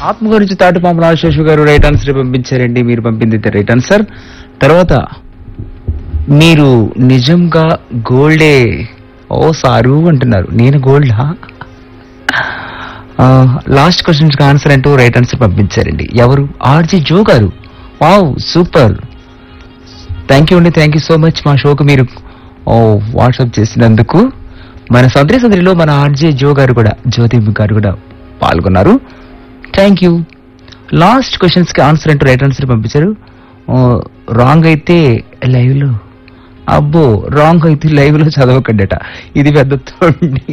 ఆత్మ గురించి తాటిపాము రాజశేషు గారు రైట్ ఆన్సర్ పంపించారండి మీరు పంపింది రైట్ ఆన్సర్ తర్వాత మీరు నిజంగా గోల్డే ఓ సారు అంటున్నారు నేను గోల్డా లాస్ట్ క్వశ్చన్స్ ఆన్సర్ అంటూ రైట్ ఆన్సర్ పంపించారండి ఎవరు RJ Jo garu wow super thank you అండి థ్యాంక్ యూ సో మచ్ మా షోకు మీరు ఓ వాట్సాప్ చేసినందుకు మన సందరి సందరిలో మన ఆర్జే జో గారు కూడా జ్యోతి గారు కూడా పాల్గొన్నారు థ్యాంక్ యూ లాస్ట్ క్వశ్చన్స్ కి ఆన్సర్ అంటూ రైట్ ఆన్సర్ పంపించారు రాంగ్ అయితే లైవ్ లో అబ్బో రాంగ్ అయితే లైవ్ లో చదవకండట ఇది పెద్ద తోండి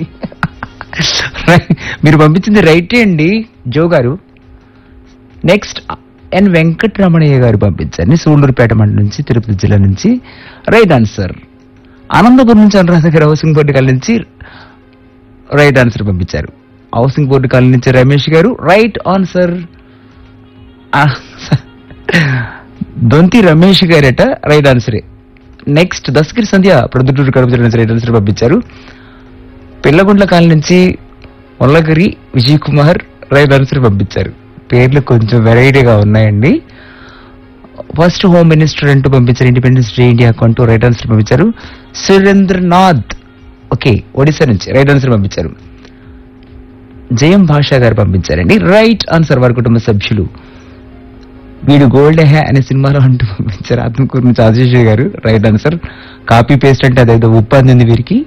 మీరు పంపించింది రైటే అండి జో గారు నెక్స్ట్ ఎన్ వెంకటరమణయ్య గారు పంపించారు సూళ్ళూరుపేట మండలం నుంచి తిరుపతి జిల్లా నుంచి రైట్ ఆన్సర్ అనంతపురం నుంచి Anuradha garu housing board colony నుంచి రైట్ ఆన్సర్ పంపించారు హౌసింగ్ బోర్డు కాలనీ నుంచి రమేష్ గారు రైట్ ఆన్సర్ దొంతి రమేష్ గారట రైట్ ఆన్సరే నెక్స్ట్ దస్గిరి సంధ్య ప్రొద్దుటూరు కడప జిల్లా నుంచి రైట్ ఆన్సర్ పంపించారు పిల్లగుండ్ల కాలనీ నుంచి ముల్లగిరి విజయ్ కుమార్ రైట్ ఆన్సర్ పంపించారు పేర్లు కొంచెం వెరైటీగా ఉన్నాయండి ఫస్ట్ హోమ్ మినిస్టర్ అంటూ పంపించారు ఇండిపెండెన్స్ డే ఇండియా అంటూ రైట్ ఆన్సర్ పంపించారు సురేంద్రనాథ్ ఓకే ఒడిశా నుంచి రైట్ ఆన్సర్ పంపించారు జయం భాషా గారు పంపించారండి రైట్ ఆన్సర్ వారి కుటుంబ సభ్యులు వీడు గోల్డ్ హే అనే సినిమాలో అంటూ పంపించారు ఆత్మకూరు నుంచి ఆశీష్ గారు రైట్ ఆన్సర్ కాపీ పేస్ట్ అంటే అదేదో ఉప్పు అందింది వీరికి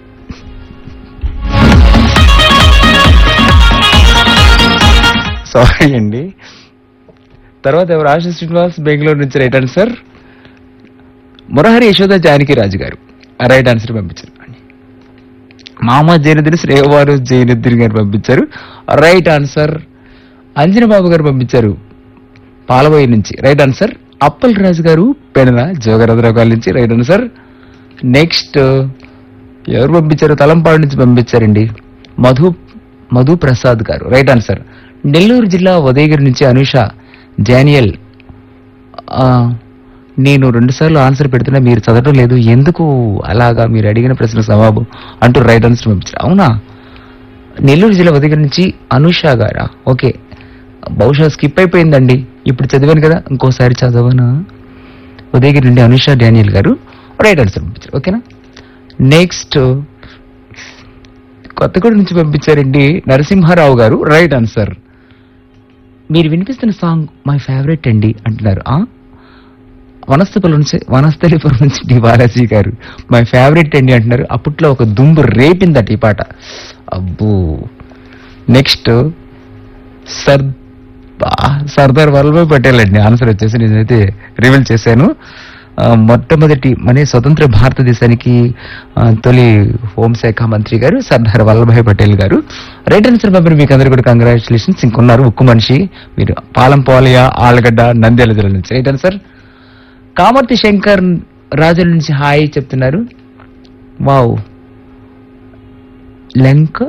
సారీ అండి తర్వాత ఎవరు ఆశా శ్రీనివాస్ బెంగళూరు నుంచి right answer Murahari Yashoda Janaki Raju garu right answer పంపించారు మామ జైనుద్దీన్ శ్రేయవారు జైనుద్దీన్ గారు పంపించారు రైట్ ఆన్సర్ అంజన బాబు గారు పంపించారు పాలబోయి నుంచి రైట్ ఆన్సర్ అప్పల్ రాజు గారు పెడన జోగరాజరావు గారి నుంచి రైట్ ఆన్సర్ నెక్స్ట్ ఎవరు పంపించారు తలంపాడు నుంచి పంపించారండి మధు మధు ప్రసాద్ గారు రైట్ ఆన్సర్ నెల్లూరు జిల్లా ఉదయగిరి నుంచి అనుష జానియల్ ఆ, నేను రెండు సార్లు ఆన్సర్ పెడుతున్నా మీరు చదవడం లేదు ఎందుకు అలాగా మీరు అడిగిన ప్రశ్న జవాబు అంటూ రైట్ ఆన్సర్ పంపించారు అవునా నెల్లూరు జిల్లా ఉదయగిరి నుంచి అనుష గారా ఓకే బహుశా స్కిప్ అయిపోయిందండి ఇప్పుడు చదివాను కదా ఇంకోసారి చదవనా ఉదయగిరి నుండి అనుష డానియల్ గారు రైట్ ఆన్సర్ పంపించారు ఓకేనా నెక్స్ట్ కొత్తగూడ నుంచి పంపించారండి నరసింహారావు గారు రైట్ ఆన్సర్ మీరు వినిపిస్తున్న సాంగ్ మై ఫేవరెట్ అండి అంటున్నారు ఆ వనస్థలిపురం నుంచి వనస్థలిపురం నుంచి డి బాలాజీ గారు మై ఫేవరెట్ అండి అంటున్నారు అప్పట్లో ఒక దుంబు రేపిందట ఈ పాట అబ్బో నెక్స్ట్ సర్ బా, సర్దార్ వల్లభాయ్ పటేల్ అండి ఆన్సర్ వచ్చేసి నేనైతే రివీల్ చేశాను ఆ, మొట్టమొదటి మన స్వతంత్ర భారతదేశానికి ఆ, తొలి హోంశాఖ మంత్రి గారు సర్దార్ వల్లభాయ్ పటేల్ గారు రైట్ ఆన్సర్ పంపిన మీకు అందరు కూడా కంగ్రాచులేషన్స్ ఇంకొన్నారు ఉక్కు మనిషి మీరు పాలం పోలయ ఆలగడ్డ నంద్యాల జిల్లా నుంచి రైట్ ఆన్సర్ కామర్తి శంకర్ రాజుల నుంచి హాయ్ చెప్తున్నారు వావ్ లంక